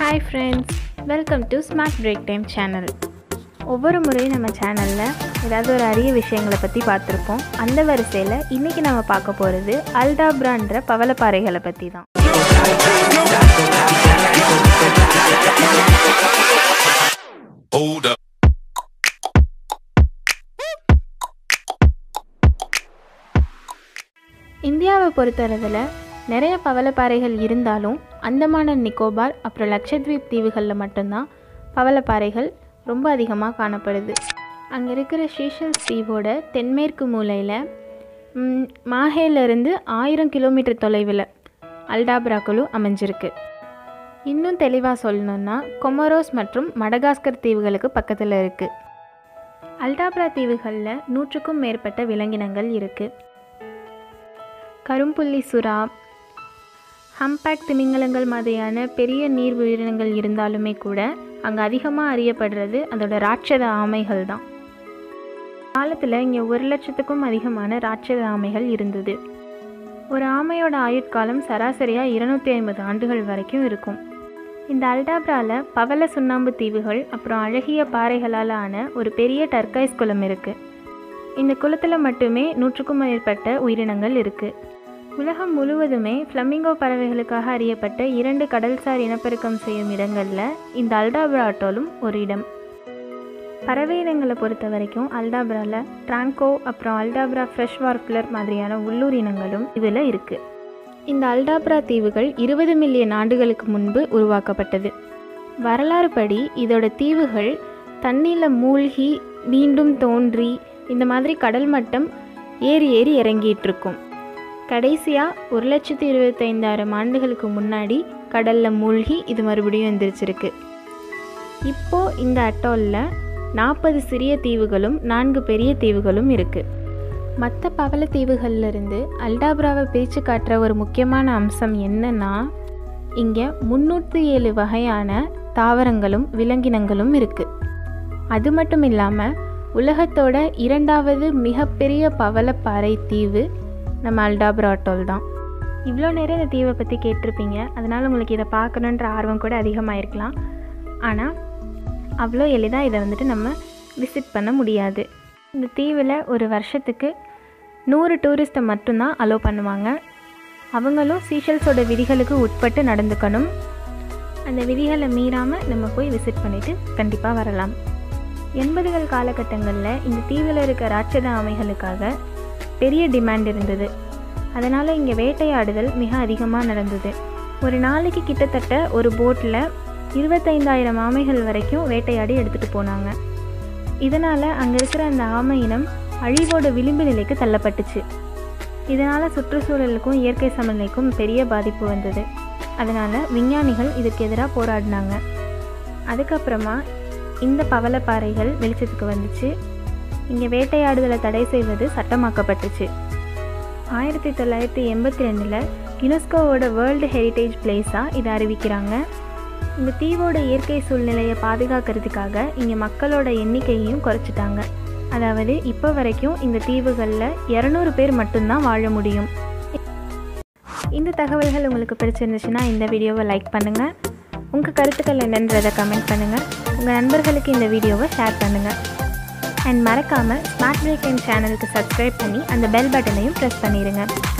Hi friends welcome to smart break time channel ஒவ்வொரு முறையும் நம்ம சேனலில் ஏதாவது ஒரு அரிய விஷயங்களை பற்றி பார்த்துருப்போம் அந்த வரிசையில் இன்றைக்கி நம்ம பார்க்க போகிறது அல்டாப்ரான்ற பவளப்பாறைகளை பற்றி தான் Hold up. இந்தியாவை பொறுத்தளவில் நிறைய பவளப்பாறைகள் இருந்தாலும் அந்தமான் அண்ட் நிக்கோபார் அப்புறம் லட்சத்வீப் தீவுகளில் மட்டும்தான் பவளப்பாறைகள் ரொம்ப அதிகமாக காணப்படுது அங்கே இருக்கிற ஷீஷல்ஸ் தீவோட தென்மேற்கு மூலையில் ம், மாஹேலேருந்து ஆயிரம் கிலோமீட்டர் தொலைவில் அல்டாப்ரா குழு அமைஞ்சிருக்கு இன்னும் தெளிவாக சொல்லணுன்னா கொமரோஸ் மற்றும் மடகாஸ்கர் தீவுகளுக்கு பக்கத்தில் இருக்குது அல்டாப்ரா தீவுகளில் நூற்றுக்கும் மேற்பட்ட விலங்கினங்கள் இருக்குது கரும்புள்ளி சுறா ஹம்பேக் திமிங்கலங்கள் மாதிரியான பெரிய நீர் உயிரினங்கள் இருந்தாலுமே கூட அங்கே அதிகமாக அறியப்படுறது அதோட ராட்சத ஆமைகள் தான் காலத்தில் இங்கே ஒரு லட்சத்துக்கும் அதிகமான ராட்சத ஆமைகள் இருந்தது ஒரு ஆமையோட ஆயுட்காலம் சராசரியாக இருநூற்றி ஐம்பது ஆண்டுகள் வரைக்கும் இருக்கும் இந்த அல்டாப்ராவில் பவள சுண்ணாம்பு தீவுகள் அப்புறம் அழகிய பாறைகளால் ஆன ஒரு பெரிய டர்கைஸ் குளம் இருக்குது இந்த குளத்தில் மட்டுமே நூற்றுக்கும் மேற்பட்ட உயிரினங்கள் இருக்குது உலகம் முழுவதுமே ஃப்ளமிங்கோ பறவைகளுக்காக அறியப்பட்ட இரண்டு கடல்சார் இனப்பெருக்கம் செய்யும் இடங்களில் இந்த அல்டாப்ரா அட்டோலும் ஒரு இடம் பறவை இனங்களை பொறுத்த வரைக்கும் அல்டாப்ராவில் ட்ராங்கோ அப்புறம் அல்டாப்ரா ஃப்ரெஷ் வார்ஃப்லர் மாதிரியான உள்ளூர் இனங்களும் இதில் இருக்குது இந்த அல்டாப்ரா தீவுகள் இருபது மில்லியன் ஆண்டுகளுக்கு முன்பு உருவாக்கப்பட்டது வரலாறு படி இதோட தீவுகள் தண்ணியில் மூழ்கி மீண்டும் தோன்றி இந்த மாதிரி கடல் மட்டம் ஏறி ஏறி இறங்கிட்டு இருக்கும் கடைசியாக ஒரு லட்சத்தி இருபத்தைந்தாயிரம் ஆண்டுகளுக்கு முன்னாடி கடலில் மூழ்கி இது மறுபடியும் எந்திரிச்சிருக்கு இப்போது இந்த அட்டோலில் நாற்பது சிறிய தீவுகளும் நான்கு பெரிய தீவுகளும் இருக்குது மற்ற பவள தீவுகள்ல இருந்து அல்டாப்ராவை பிரித்து காட்டுற ஒரு முக்கியமான அம்சம் என்னன்னா இங்கே முந்நூற்றி ஏழு வகையான தாவரங்களும் விலங்கினங்களும் இருக்குது அது மட்டும் இல்லாமல் உலகத்தோட இரண்டாவது மிகப்பெரிய பவளப்பாறை தீவு நம்ம அல்டாப்ரா அட்டோல் தான் இவ்வளோ நேரம் இந்த தீவை பற்றி கேட்டிருப்பீங்க அதனால் உங்களுக்கு இதை பார்க்கணுன்ற ஆர்வம் கூட அதிகமாக ஆனால் அவ்வளோ எளிதாக இதை வந்துட்டு நம்ம விசிட் பண்ண முடியாது இந்த தீவில் ஒரு வருஷத்துக்கு நூறு டூரிஸ்ட்டை மட்டும்தான் அலோவ் பண்ணுவாங்க அவங்களும் சீஷல்ஸோட விதிகளுக்கு உட்பட்டு நடந்துக்கணும் அந்த விதிகளை மீறாமல் நம்ம போய் விசிட் பண்ணிவிட்டு கண்டிப்பாக வரலாம் எண்பதுகள் காலகட்டங்களில் இந்த தீவில் இருக்க ராட்சத ஆமைகளுக்காக பெரிய டிமாண்ட் இருந்தது அதனால் இங்கே வேட்டையாடுதல் மிக அதிகமாக நடந்தது ஒரு நாளைக்கு கிட்டத்தட்ட ஒரு போட்டில் இருபத்தைந்தாயிரம் ஆமைகள் வரைக்கும் வேட்டையாடி எடுத்துகிட்டு போனாங்க இதனால் அங்கே இருக்கிற அந்த ஆமை இனம் அழிவோட விளிம்பு நிலைக்கு தள்ளப்பட்டுச்சு இதனால் சுற்றுச்சூழலுக்கும் இயற்கை சமநிலைக்கும் பெரிய பாதிப்பு வந்தது அதனால் விஞ்ஞானிகள் இதுக்கு எதிராக போராடினாங்க அதுக்கப்புறமா இந்த பவளப்பாறைகள் வெளிச்சத்துக்கு வந்துச்சு இங்கே வேட்டையாடுதலை தடை செய்வது சட்டமாக்கப்பட்டுச்சு ஆயிரத்தி தொள்ளாயிரத்தி எண்பத்தி ரெண்டில் யுனெஸ்கோவோட வேர்ல்டு ஹெரிட்டேஜ் பிளேஸாக இதை அறிவிக்கிறாங்க இந்த தீவோட இயற்கை சூழ்நிலையை பாதுகாக்கிறதுக்காக இங்கே மக்களோட எண்ணிக்கையையும் குறைச்சிட்டாங்க அதாவது இப்போ வரைக்கும் இந்த தீவுகளில் இரநூறு பேர் மட்டும்தான் வாழ முடியும் இந்த தகவல்கள் உங்களுக்கு பிடிச்சிருந்துச்சுன்னா இந்த வீடியோவை லைக் பண்ணுங்கள் உங்கள் கருத்துக்கள் என்னன்றதை கமெண்ட் பண்ணுங்கள் உங்கள் நண்பர்களுக்கு இந்த வீடியோவை ஷேர் பண்ணுங்கள் அண்ட் மறக்காமல் ஸ்மார்ட் பிரேக் டைம் சேனலுக்கு சப்ஸ்கிரைப் பண்ணி அந்த பெல் பட்டனையும் ப்ரெஸ் பண்ணிடுங்க